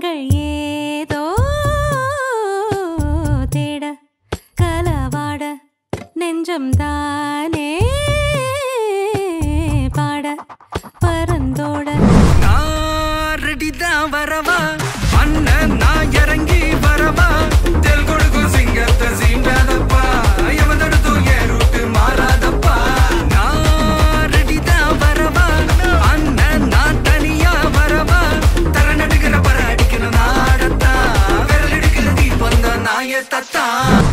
கண்கள் ஏதோ தேட கலவாட நெஞ்சம் தானே பாட பரந்தோட நான் ரெடிதான் வரவா அண்ணன் நான் இறங்கி வரவா தெல் கொடுக்கும் சிங்கத்தை சீண்டாதப்பா எவன் தடுத்தும் என் ரூட்டு மாறாதப்பா நான் ரெடிதான் வரவா அண்ணன் நான் தனியா வரவா தர நடுக்கிற பர அடிக்கிற நாடத்தா விரல் எடுக்கிற தீபம் தான் நாய தத்தா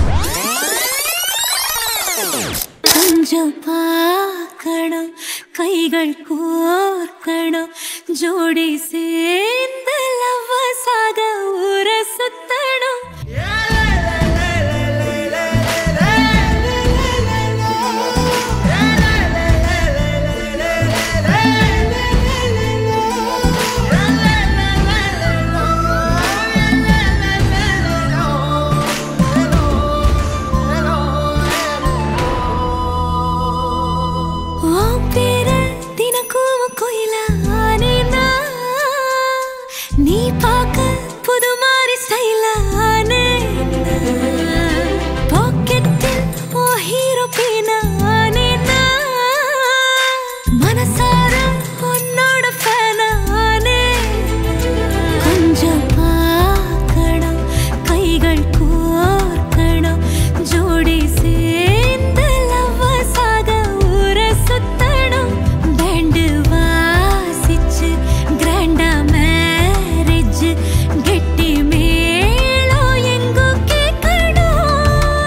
கொஞ்சம் பார்க்கணும் கைகள் கோர்க்கணும் ஜோடி சேர்ந்து லவ்வசாக ஊர சுத்தணும் உன் பேர தினக்கும் கோயிலா ஆனேனா? நீ பார்க்க புது மாதிரி ஸ்டைலா ஆனேனா? பாக்கெட்டில் உன் hero pin ஆனேனா? மனசார உன்னோட fan ஆனேனா? கொஞ்சம் பார்க்கணும், கைகள் கோர்க்கணும், ஜோடி சேர்ந்து லவ்வசாக ஊர சுத்தணும். band வாசிச்சு grand ஆ marriage, கெட்டி மேளம் எங்கோ கேட்கணும்.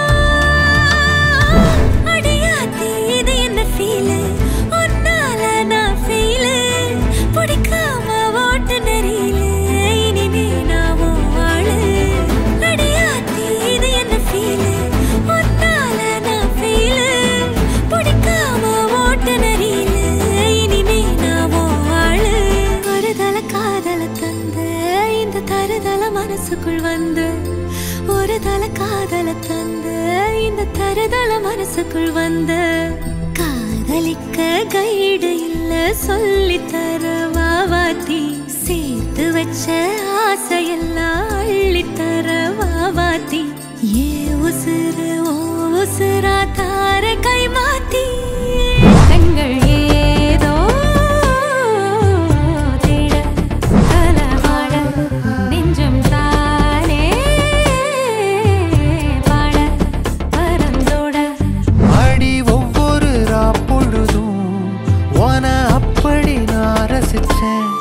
அடியாத்தி, இது என்ன feel? உன்னால நான் feel. பிடிக்காம ஓட்டு நெறியில இனிமே நான் உன் ஆளு. அடியாத்தி, இது என்ன feel? உன்னால நான் feel. பிடிக்காம ஓட்டு நெறியில இனிமே நான் உன் ஆளு. ஒரு தல காதல தந்த இந்த தருதல மனசுக்குள் வந்து ஒரு தல காதல தந்த இந்த தருதல மனசுக்குள் வந்து காதலிக்க கைடு இல்ல சொல்லி தர வாவாத்தி சேர்த்து வச்ச ஆசையெல்லாம் அள்ளி தர வாவாத்தி ஏ உசுறு ஓ உசுரா தார கை மாத்தி கண்கள் ஏதோ தேட கலவாட நெஞ்சம் தானே பாட பரந்தோட அடி ஒவ்வொரு பொழுதும் உன அப்படி நான் ரசிச்சேன்